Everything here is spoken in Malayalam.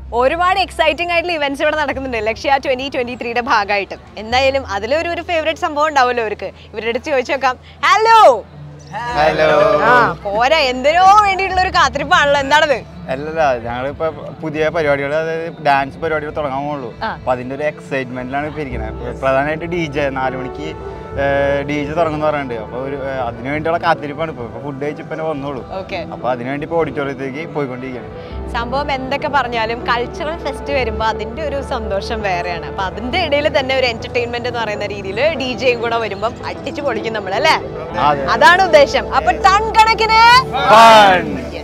ഒരുപാട് എക്സൈറ്റിംഗ് ആയിട്ടുള്ള ഇവന്റ്സ് ഇവിടെ നടക്കുന്നുണ്ട് ലക്ഷ്യ ട്വന്റി ട്വന്റി ത്രീയുടെ ഭാഗമായിട്ട് എന്തായാലും അതിലൊരു ഒരു ഫേവറേറ്റ് സംഭവം ഉണ്ടാവുമല്ലോ അവർക്ക് ഇവരുടെ അടുത്ത് ചോദിച്ചു നോക്കാം ഹലോ ഹലോ ആ പോരാ എന്തിനോ വേണ്ടിയിട്ടുള്ള ഒരു കാത്തിരിപ്പാണല്ലോ എന്താണത് അല്ലല്ല ഞങ്ങളിപ്പോ പുതിയ പരിപാടികൾ അതായത് ഡാൻസ് പരിപാടികൾ തുടങ്ങാൻ പോകുള്ളൂ ആ. അപ്പൊ അതിന്റെ ഒരു എക്സൈറ്റ്മെന്റിലാണ് ഇപ്പൊ ഇരിക്കുന്നത് പ്രധാനമായിട്ട് ഡി ജെ നാല് മണിക്ക് ഡി ജെ തുടങ്ങുന്ന പറയുന്നുണ്ട് അപ്പൊ ഒരു ഏഹ്, അതിനു വേണ്ടിയുള്ള കാത്തിരിപ്പാണ് ഇപ്പൊ ഇപ്പൊ ഫുഡ് കഴിച്ച് ഇപ്പൊ വന്നോളൂ ഓക്കെ അപ്പൊ അതിനുവേണ്ടി ഇപ്പൊ ഓഡിറ്റോറിയത്തിലേക്ക് പോയിക്കൊണ്ടിരിക്കുകയാണ് സംഭവം എന്തൊക്കെ പറഞ്ഞാലും കൾച്ചറൽ ഫെസ്റ്റ് വരുമ്പോൾ അതിന്റെ ഒരു സന്തോഷം വേറെയാണ് അപ്പൊ അതിന്റെ ഇടയിൽ തന്നെ ഒരു എന്റർടൈൻമെന്റ് എന്ന് പറയുന്ന രീതിയിൽ ഡി ജെയും കൂടെ വരുമ്പോൾ അടിച്ചു പൊളിക്കും നമ്മൾ അല്ലേ അതെ. അതാണ് ഉദ്ദേശം അപ്പൊ ടൺ കണക്കിന് Fun.